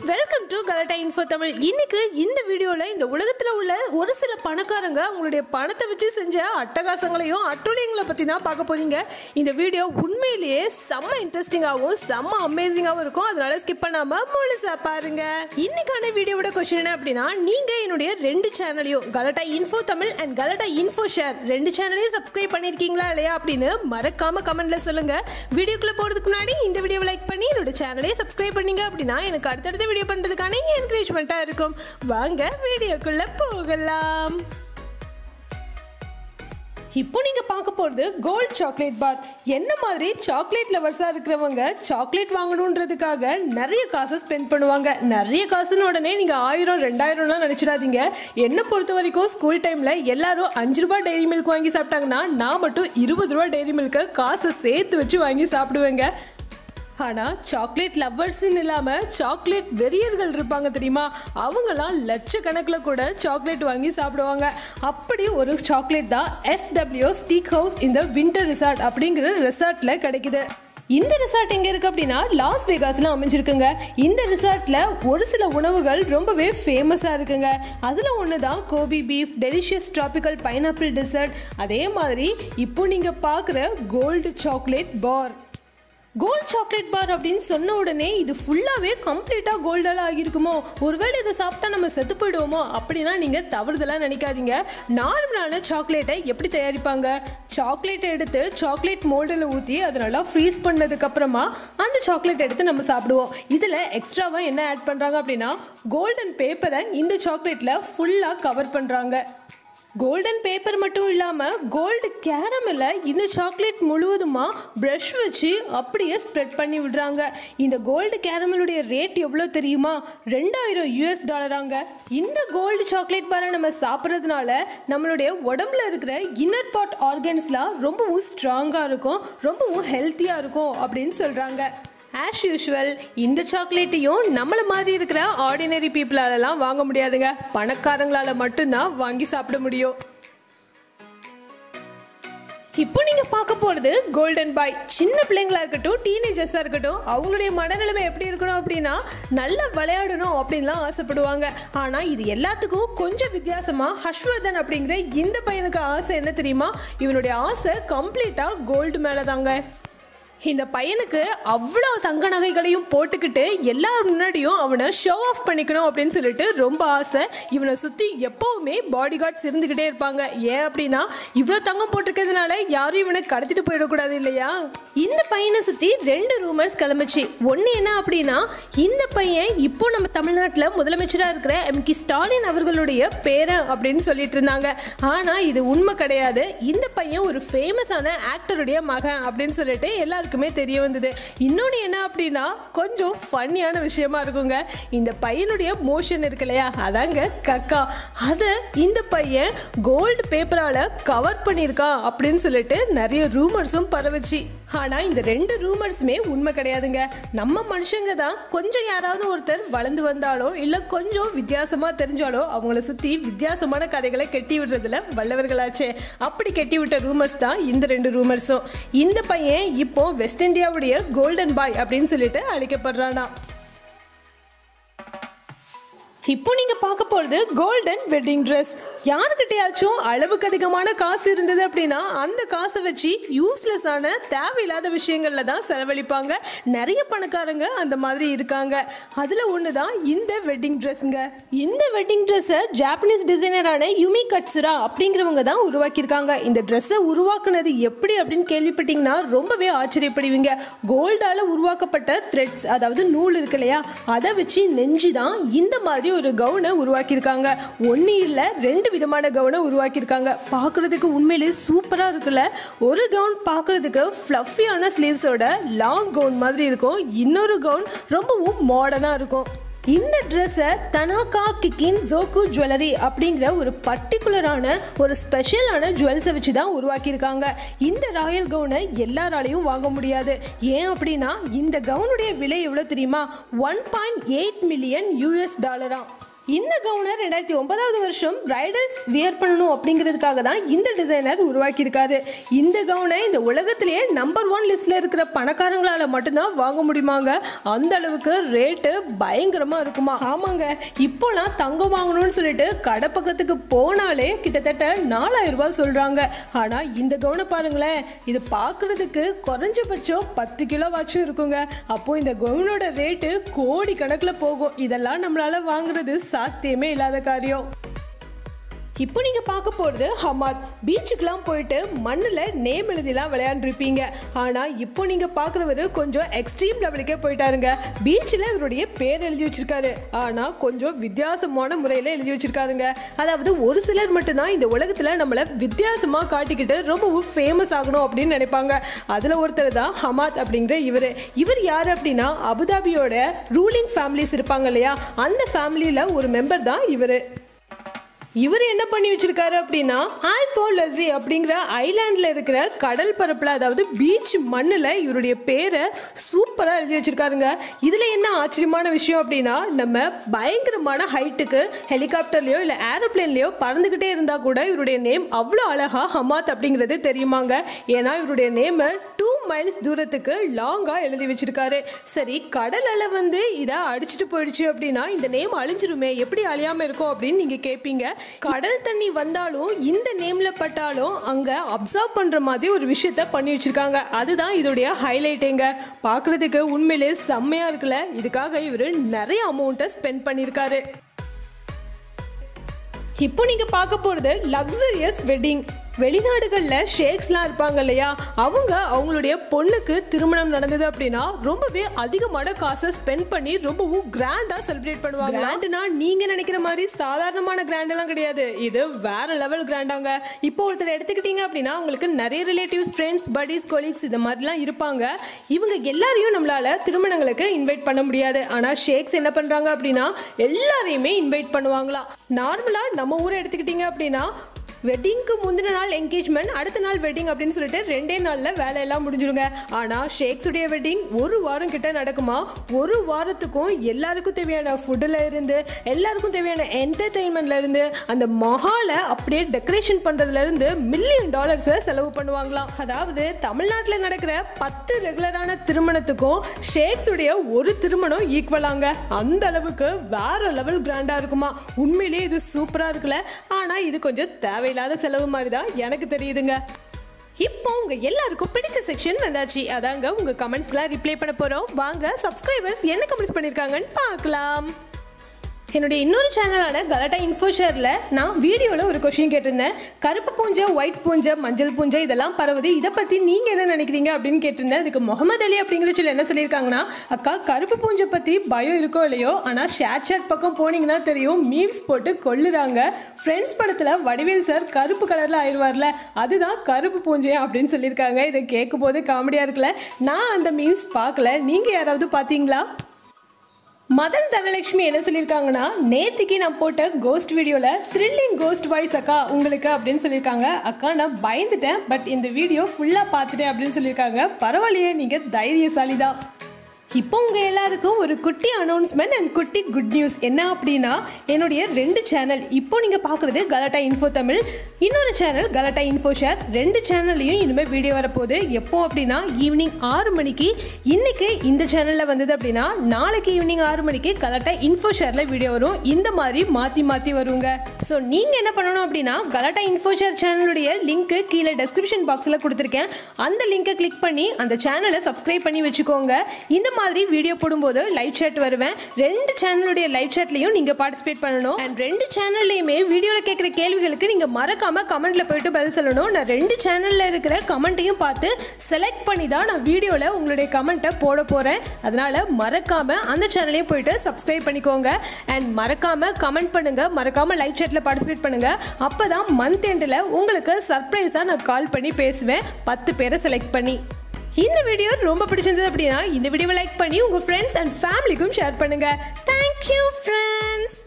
welcome to Galatta info Tamil இன்னைக்கு இந்த வீடியோல இந்த உலகத்துல உள்ள ஒரு சில பணக்காரங்க அவங்களுடைய பணத்தை வச்சு செஞ்ச அட்டகாசங்களையும் அட்டூழியங்களை பத்தி தான் பார்க்க போறீங்க இந்த வீடியோ உண்மையிலேயே செம்ம இன்ட்ரெஸ்டிங்காகவும் செம்ம அமேசிங்காகவும் இருக்கும் அதனால ஸ்கிப் பண்ணாம முழுசா பாருங்க இன்னைக்கான வீடியோவோட கொஸ்டின் என்ன அப்படின்னா நீங்க என்னுடைய ரெண்டு சேனலையும் Galatta info Tamil and Galatta info share ரெண்டு சேனலையும் சப்ஸ்கிரைப் பண்ணிருக்கீங்களா இல்லையா அப்படின்னு மறக்காம கமெண்ட்ல சொல்லுங்க வீடியோக்குள்ள போறதுக்கு முன்னாடி இந்த வீடியோவை லைக் பண்ணி என்னோட சேனலையும் சப்ஸ்கிரைப் பண்ணீங்க அப்படின்னா எனக்கு அடுத்தடுத்த வீடியோ பண்றதுக்கான என்கரேஜ்மெண்ட்டா இருக்கும் வாங்க வீடியோக்குள்ள போகலாம் இப்போ நீங்க பார்க்க போறது கோல்ட் சாக்லேட் பார் என்ன மாதிரி சாக்லேட் லவர்ஸா இருக்கிறவங்க சாக்லேட் வாங்கணுன்றதுக்காக நிறைய காசை ஸ்பெண்ட் பண்ணுவாங்க நிறைய காசுன்னு உடனே நீங்க ஆயிரம் ரெண்டாயிரம்லாம் நினைச்சிடாதீங்க என்ன பொறுத்த வரைக்கும் ஸ்கூல் டைம்ல எல்லாரும் அஞ்சு ரூபாய் டெய்ரி மில்க் வாங்கி சாப்பிட்டாங்கன்னா நான் மட்டும் இருபது ரூபாய் டெய்ரி மில்க்கை காசை சேர்த்து வச்சு வாங்கி சாப்பிடுவேங்க ஆனால் சாக்லேட் லவ்வர்ஸ்ன்னு இல்லாமல் சாக்லேட் வெறியர்கள் இருப்பாங்க தெரியுமா அவங்களாம் லட்சக்கணக்கில் கூட சாக்லேட் வாங்கி சாப்பிடுவாங்க அப்படி ஒரு சாக்லேட் தான் எஸ்டபிள்யூ ஸ்டீக் ஹவுஸ் இந்த வின்டர் ரிசார்ட் அப்படிங்கிற ரிசார்ட்டில் கிடைக்குது இந்த ரிசார்ட் எங்க இருக்கு அப்படின்னா லாஸ் வேகாஸ்ல அமைஞ்சிருக்குங்க இந்த ரிசார்ட்ல ஒரு சில உணவுகள் ரொம்பவே ஃபேமஸா இருக்குங்க அதுல ஒன்று தான் Kobe beef delicious tropical pineapple dessert அதே மாதிரி இப்போ நீங்க பார்க்குற gold chocolate bar gold chocolate bar அப்படின்னு சொன்ன உடனே இது ஃபுல்லாகவே கம்ப்ளீட்டாக கோல்டால் ஆகியிருக்குமோ ஒருவேளை இதை சாப்பிட்டா நம்ம செத்து போயிடுவோமோ அப்படின்னா நீங்கள் தவறுதலாக நினைக்காதீங்க நார்மலான சாக்லேட்டை எப்படி தயாரிப்பாங்க சாக்லேட்டை எடுத்து சாக்லேட் மோல்டில் ஊற்றி அதை நல்லா ஃப்ரீஸ் பண்ணதுக்கப்புறமா அந்த சாக்லேட் எடுத்து நம்ம சாப்பிடுவோம் இதில் எக்ஸ்ட்ராவாக என்ன ஆட் பண்ணுறாங்க அப்படின்னா கோல்டன் பேப்பரை இந்த சாக்லேட்டில் ஃபுல்லாக கவர் பண்ணுறாங்க கோல்டன் பேப்பர் மட்டும் இல்லாமல் கோல்டு கேரமில் இந்த சாக்லேட் முழுவதுமாக ப்ரஷ் வச்சு அப்படியே ஸ்ப்ரெட் பண்ணி விடுறாங்க இந்த கோல்டு கேரமலுடைய ரேட் எவ்வளோ தெரியுமா ரெண்டாயிரம் யூஎஸ் டாலராங்க இந்த கோல்டு சாக்லேட் பாரை நம்ம சாப்பிட்றதுனால நம்மளுடைய உடம்புல இருக்கிற இன்னர் பார்ட் ஆர்கன்ஸ்லாம் ரொம்பவும் ஸ்ட்ராங்காக இருக்கும் ரொம்பவும் ஹெல்த்தியாக இருக்கும் அப்படின்னு சொல்கிறாங்க ஆஸ் யூஷுவல் இந்த சாக்லேட்டையும் நம்மளை மாதிரி இருக்கிற ஆர்டினரி பீப்புளாலலாம் வாங்க முடியாதுங்க பணக்காரங்களால மட்டும்தான் வாங்கி சாப்பிட முடியும் இப்போ நீங்க பார்க்க போறது கோல்டன் பாய் சின்ன பிள்ளைங்களா இருக்கட்டும் டீனேஜர்ஸா இருக்கட்டும் அவங்களுடைய மனநிலைமை எப்படி இருக்கணும் அப்படின்னா நல்லா விளையாடணும் அப்படின்லாம் ஆசைப்படுவாங்க ஆனா இது எல்லாத்துக்கும் கொஞ்சம் வித்தியாசமா ஹர்ஷ்வர்தன் அப்படிங்கிற இந்த பையனுக்கு ஆசை என்ன தெரியுமா இவனுடைய ஆசை கம்ப்ளீட்டா கோல்டு மேலதாங்க இந்த பையனுக்கு அவ்வளோ தங்க நகைகளையும் போட்டுக்கிட்டு எல்லார் முன்னாடியும் அவனை ஷோ ஆஃப் பண்ணிக்கணும் அப்படின்னு சொல்லிட்டு ரொம்ப ஆசை இவனை சுற்றி எப்போவுமே பாடி கார்ட்ஸ் இருந்துக்கிட்டே இருப்பாங்க ஏன் அப்படின்னா இவ்வளோ தங்கம் போட்டிருக்கிறதுனால யாரும் இவனை கடத்திட்டு போயிடக்கூடாது இல்லையா இந்த பையனை சுற்றி ரெண்டு ரூமர்ஸ் கிளம்பிச்சு ஒன்று என்ன அப்படின்னா இந்த பையன் இப்போ நம்ம தமிழ்நாட்டில் முதலமைச்சராக இருக்கிற எம் கி ஸ்டாலின் அவர்களுடைய பேரன் அப்படின்னு சொல்லிட்டு இருந்தாங்க ஆனால் இது உண்மை கிடையாது இந்த பையன் ஒரு ஃபேமஸான ஆக்டருடைய மகன் அப்படின்னு சொல்லிட்டு எல்லாருக்கும் எல்லாருக்குமே தெரிய வந்தது இன்னொன்று என்ன அப்படின்னா கொஞ்சம் ஃபன்னியான விஷயமா இருக்குங்க இந்த பையனுடைய மோஷன் இருக்கு இல்லையா அதாங்க கக்கா அதை இந்த பையன் கோல்டு பேப்பரால் கவர் பண்ணியிருக்கான் அப்படின்னு சொல்லிட்டு நிறைய ரூமர்ஸும் பரவச்சு ஆனால் இந்த ரெண்டு ரூமர்ஸுமே உண்மை கிடையாதுங்க நம்ம மனுஷங்க தான் கொஞ்சம் யாராவது ஒருத்தர் வளர்ந்து வந்தாலோ இல்லை கொஞ்சம் வித்தியாசமாக தெரிஞ்சாலோ அவங்கள சுற்றி வித்தியாசமான கதைகளை கட்டி விடுறதுல வல்லவர்களாச்சே அப்படி கட்டி விட்ட ரூமர்ஸ் தான் இந்த ரெண்டு ரூமர்ஸும் இந்த பையன் இப்போ வெஸ்ட் இந்தியாவுடைய கோல்டன் பாய் அப்படின்னு சொல்லிட்டு அழைக்கப்படுறானா இப்போ நீங்க பார்க்க போறது கோல்டன் வெட்டிங் ட்ரெஸ் யாருக்கிட்டையாச்சும் அளவுக்கு அதிகமான காசு இருந்தது அப்படின்னா அந்த காசை வச்சு யூஸ்லெஸ்ஸான தேவையில்லாத விஷயங்கள்ல தான் செலவழிப்பாங்க நிறைய பணக்காரங்க அந்த மாதிரி இருக்காங்க அதில் ஒன்று தான் இந்த வெட்டிங் ட்ரெஸ்ஸுங்க இந்த வெட்டிங் ட்ரெஸ்ஸை ஜாப்பனீஸ் டிசைனரான யுமி கட்சுரா அப்படிங்கிறவங்க தான் உருவாக்கியிருக்காங்க இந்த ட்ரெஸ்ஸை உருவாக்குனது எப்படி அப்படின்னு கேள்விப்பட்டீங்கன்னா ரொம்பவே ஆச்சரியப்படுவீங்க கோல்டால் உருவாக்கப்பட்ட த்ரெட்ஸ் அதாவது நூல் இருக்கு இல்லையா அதை வச்சு நெஞ்சு தான் இந்த மாதிரி ஒரு கவுனை உருவாக்கியிருக்காங்க ஒன்று இல்லை ரெண்டு விதமான கவுனை உருவாக்கியிருக்காங்க பார்க்குறதுக்கு உண்மையிலேயே சூப்பராக இருக்குல்ல ஒரு கவுன் பார்க்குறதுக்கு ஃப்ளஃபியான ஸ்லீவ்ஸோட லாங் கவுன் மாதிரி இருக்கும் இன்னொரு கவுன் ரொம்பவும் மாடர்னாக இருக்கும் இந்த ட்ரெஸ்ஸை தனாகா கிக்கின் ஜோக்கு ஜுவல்லரி அப்படிங்கிற ஒரு பர்டிகுலரான ஒரு ஸ்பெஷலான ஜுவல்ஸை வச்சு தான் உருவாக்கியிருக்காங்க இந்த ராயல் கவுனை எல்லாராலையும் வாங்க முடியாது ஏன் அப்படின்னா இந்த கவுனுடைய விலை எவ்வளோ தெரியுமா one point eight million US டாலரா இந்த கவுனை ரெண்டாயிரத்தி ஒன்பதாவது வருஷம் பிரைடல்ஸ் வியர் பண்ணணும் அப்படிங்கிறதுக்காக தான் இந்த டிசைனர் உருவாக்கியிருக்காரு இந்த கவுனை இந்த உலகத்திலேயே நம்பர் ஒன் லிஸ்ட்ல இருக்கிற பணக்காரங்களால மட்டும்தான் வாங்க முடியுமாங்க அந்த அளவுக்கு ரேட்டு பயங்கரமா இருக்குமா ஆமாங்க இப்போலாம் தங்கம் வாங்கணும்னு சொல்லிட்டு கடை பக்கத்துக்கு போனாலே கிட்டத்தட்ட நாலாயிரம் ரூபாய் சொல்றாங்க ஆனா இந்த கவுனை பாருங்களேன் இது பார்க்கிறதுக்கு குறைஞ்சபட்சம் பத்து கிலோவாச்சும் இருக்குங்க அப்போ இந்த கவுனோட ரேட்டு கோடி கணக்கில் போகும் இதெல்லாம் நம்மளால வாங்குறது சாத்தியமே இல்லாத காரியம் இப்போ நீங்க பார்க்க போறது ஹமாத் பீச்சுக்கெல்லாம் போயிட்டு மண்ணில் நேம் எழுதிலாம் விளையாண்டுருப்பீங்க ஆனா இப்போ நீங்க பார்க்குறவர் கொஞ்சம் எக்ஸ்ட்ரீம் லெவலுக்கே போயிட்டாருங்க பீச்சில் இவருடைய பேர் எழுதி வச்சிருக்காரு ஆனா கொஞ்சம் வித்தியாசமான முறையில் எழுதி வச்சிருக்காருங்க அதாவது ஒரு சிலர் மட்டும்தான் இந்த உலகத்துல நம்மளை வித்தியாசமா காட்டிக்கிட்டு ரொம்பவும் ஃபேமஸ் ஆகணும் அப்படின்னு நினைப்பாங்க அதுல ஒருத்தர் தான் ஹமாத் அப்படிங்கிற இவர் இவர் யார் அப்படின்னா அபுதாபியோட ரூலிங் ஃபேமிலிஸ் இருப்பாங்க இல்லையா அந்த ஃபேமிலியில ஒரு மெம்பர் தான் இவர் இவர் என்ன பண்ணி வச்சிருக்காரு அப்படின்னா ஆல்போ லசி அப்படிங்கிற ஐலாண்டில் இருக்கிற கடல் பரப்பில் அதாவது பீச் மண்ணில் இவருடைய பேரை சூப்பராக எழுதி வச்சிருக்காருங்க இதில் என்ன ஆச்சரியமான விஷயம் அப்படின்னா நம்ம பயங்கரமான ஹைட்டுக்கு ஹெலிகாப்டர்லையோ இல்லை ஏரோப்ளேன்லையோ பறந்துக்கிட்டே இருந்தால் கூட இவருடைய நேம் அவ்வளோ அழகா ஹமாத் அப்படிங்கிறது தெரியுமாங்க ஏன்னா இவருடைய நேமை டூ மைல்ஸ் தூரத்துக்கு லாங்காக எழுதி வச்சிருக்காரு சரி கடல் அலை வந்து இதை அடிச்சுட்டு போயிடுச்சு அப்படின்னா இந்த நேம் அழிஞ்சிருமே எப்படி அழியாமல் இருக்கும் அப்படின்னு நீங்கள் கேட்பீங்க கடல் தண்ணி வந்தாலும் இந்த நேம்ல பட்டாலும் அங்க அப்சர்வ் பண்ற மாதிரி ஒரு விஷயத்த பண்ணி வச்சிருக்காங்க அதுதான் இதோடைய ஹைலைட்டேங்க பார்க்கிறதுக்கு உண்மையிலே செம்மையா இருக்குல்ல இதுக்காக இவர் நிறைய அமௌண்ட்டை ஸ்பெண்ட் பண்ணியிருக்காரு இப்போ நீங்க பார்க்க போறது லக்ஸரியஸ் வெட்டிங் வெளிநாடுகளில் ஷேக்ஸ்லாம் இருப்பாங்க இல்லையா அவங்க அவங்களுடைய பொண்ணுக்கு திருமணம் நடந்தது அப்படின்னா ரொம்பவே அதிகமான காசை ஸ்பெண்ட் பண்ணி ரொம்பவும் கிராண்டாக செலிப்ரேட் பண்ணுவாங்க கிராண்ட்னா நீங்கள் நினைக்கிற மாதிரி சாதாரணமான கிராண்டெல்லாம் கிடையாது இது வேற லெவல் கிராண்டாங்க இப்போ ஒருத்தர் எடுத்துக்கிட்டீங்க அப்படின்னா உங்களுக்கு நிறைய ரிலேட்டிவ்ஸ் ஃப்ரெண்ட்ஸ் buddies கொலீக்ஸ் இந்த மாதிரிலாம் இருப்பாங்க இவங்க எல்லாரையும் நம்மளால திருமணங்களுக்கு இன்வைட் பண்ண முடியாது ஆனால் ஷேக்ஸ் என்ன பண்ணுறாங்க அப்படின்னா எல்லாரையுமே இன்வைட் பண்ணுவாங்களாம் நார்மலாக நம்ம ஊரை எடுத்துக்கிட்டீங்க அப்படின்னா வெட்டிங்க்கு முந்தின நாள் என்கேஜ்மெண்ட் அடுத்த நாள் வெட்டிங் அப்படின்னு சொல்லிட்டு ரெண்டே நாளில் வேலையெல்லாம் முடிஞ்சிருங்க ஆனால் ஷேக்ஸுடைய வெட்டிங் ஒரு வாரம் கிட்ட நடக்குமா ஒரு வாரத்துக்கும் எல்லாருக்கும் தேவையான ஃபுட்டில் இருந்து எல்லாருக்கும் தேவையான என்டர்டெயின்மெண்ட்ல இருந்து அந்த மஹாலை அப்படியே டெக்கரேஷன் பண்ணுறதுல இருந்து மில்லியன் டாலர்ஸை செலவு பண்ணுவாங்களாம் அதாவது தமிழ்நாட்டில் நடக்கிற பத்து ரெகுலரான திருமணத்துக்கும் ஷேக்ஸுடைய ஒரு திருமணம் ஈக்குவலாங்க அந்த அளவுக்கு வேற லெவல் கிராண்டாக இருக்குமா உண்மையிலேயே இது சூப்பராக இருக்குல்ல ஆனால் இது கொஞ்சம் தேவையில்லாத செலவு மாதிரி தான் எனக்கு தெரியுதுங்க இப்போ உங்க எல்லாருக்கும் பிடிச்ச செக்ஷன் வந்தாச்சு அதாங்க உங்க கமெண்ட்ஸ்க்குலாம் ரிப்ளை பண்ண போறோம் வாங்க சப்ஸ்கிரைபர்ஸ் என்ன கமெண்ட்ஸ் பண்ணிருக்காங்கன்னு பார்க்கலாம் என்னுடைய இன்னொரு சேனலான கலட்டா இன்ஃபோ ஷேரில் நான் வீடியோவில் ஒரு கொஷின் கேட்டிருந்தேன் கருப்பு பூஞ்சை ஒயிட் பூஞ்சை மஞ்சள் பூஞ்சை இதெல்லாம் பரவுது இதை பற்றி நீங்கள் என்ன நினைக்கிறீங்க அப்படின்னு கேட்டிருந்தேன் அதுக்கு முகமது அலி அப்படிங்கிற சொல்ல என்ன சொல்லியிருக்காங்கன்னா அக்கா கருப்பு பூஞ்சை பற்றி பயம் இருக்கோ இல்லையோ ஆனால் ஷேர் சாட் பக்கம் போனீங்கன்னா தெரியும் மீம்ஸ் போட்டு கொள்ளுறாங்க ஃப்ரெண்ட்ஸ் படத்தில் வடிவேல் சார் கருப்பு கலரில் ஆயிடுவார்ல அதுதான் கருப்பு பூஞ்சை அப்படின்னு சொல்லியிருக்காங்க இதை கேட்கும் போது காமெடியாக இருக்குல்ல நான் அந்த மீம்ஸ் பார்க்கல நீங்கள் யாராவது பார்த்தீங்களா மதன் தனலட்சுமி என்ன சொல்லியிருக்காங்கன்னா நேத்திக்கு நான் போட்ட கோஸ்ட் வீடியோவில் த்ரில்லிங் கோஸ்ட் வாய்ஸ் அக்கா உங்களுக்கு அப்படின்னு சொல்லியிருக்காங்க அக்கா நான் பயந்துட்டேன் பட் இந்த வீடியோ ஃபுல்லாக பார்த்துட்டேன் அப்படின்னு சொல்லியிருக்காங்க பரவாயில்லையே நீங்கள் தைரியசாலி தான் இப்போ உங்கள் எல்லாருக்கும் ஒரு குட்டி அனௌன்ஸ்மெண்ட் அண்ட் குட்டி குட் நியூஸ் என்ன அப்படின்னா என்னுடைய ரெண்டு சேனல் இப்போ நீங்கள் பார்க்குறது கலட்டா இன்ஃபோ தமிழ் இன்னொரு சேனல் கலட்டா இன்ஃபோ ஷேர் ரெண்டு சேனல்லையும் இனிமேல் வீடியோ வரப்போகுது எப்போ அப்படின்னா ஈவினிங் ஆறு மணிக்கு இன்னைக்கு இந்த சேனலில் வந்தது அப்படின்னா நாளைக்கு ஈவினிங் ஆறு மணிக்கு கலட்டா இன்ஃபோ ஷேரில் வீடியோ வரும் இந்த மாதிரி மாற்றி மாற்றி வருங்க ஸோ நீங்கள் என்ன பண்ணணும் அப்படின்னா கலட்டா இன்ஃபோ ஷேர் சேனலுடைய லிங்க்கு கீழே டெஸ்கிரிப்ஷன் பாக்ஸில் கொடுத்துருக்கேன் அந்த லிங்கை கிளிக் பண்ணி அந்த சேனலை சப்ஸ்கிரைப் பண்ணி வச்சுக்கோங்க இந்த மாதிரி வீடியோ போடும்போது லைவ் chat வருவேன் ரெண்டு சேனலுடைய லைவ் chatலையும் நீங்கள் பார்ட்டிசிபேட் பண்ணணும் அண்ட் ரெண்டு சேனல்லையுமே வீடியோவில் கேட்குற கேள்விகளுக்கு நீங்கள் மறக்காம கமெண்ட்ல போயிட்டு பதில் சொல்லணும் நான் ரெண்டு சேனலில் இருக்கிற கமெண்ட்டையும் பார்த்து செலக்ட் பண்ணி தான் நான் வீடியோவில் உங்களுடைய கமெண்ட்டை போட போகிறேன் அதனால மறக்காம அந்த சேனலையும் போயிட்டு சப்ஸ்கிரைப் பண்ணிக்கோங்க அண்ட் மறக்காம கமெண்ட் பண்ணுங்க மறக்காம லைவ் chatல பார்ட்டிசிபேட் பண்ணுங்க அப்பதான் மந்த் எண்டில் உங்களுக்கு சர்ப்ரைஸாக நான் கால் பண்ணி பேசுவேன் பத்து பேரை செலக்ட் பண்ணி இந்த வீடியோ ரொம்ப பிடிச்சிருந்தது அப்படின்னா இந்த வீடியோவை லைக் பண்ணி உங்க ஃப்ரெண்ட்ஸ் அண்ட் ஃபேமிலிக்கும் ஷேர் பண்ணுங்க தேங்க்யூ ஃப்ரெண்ட்ஸ்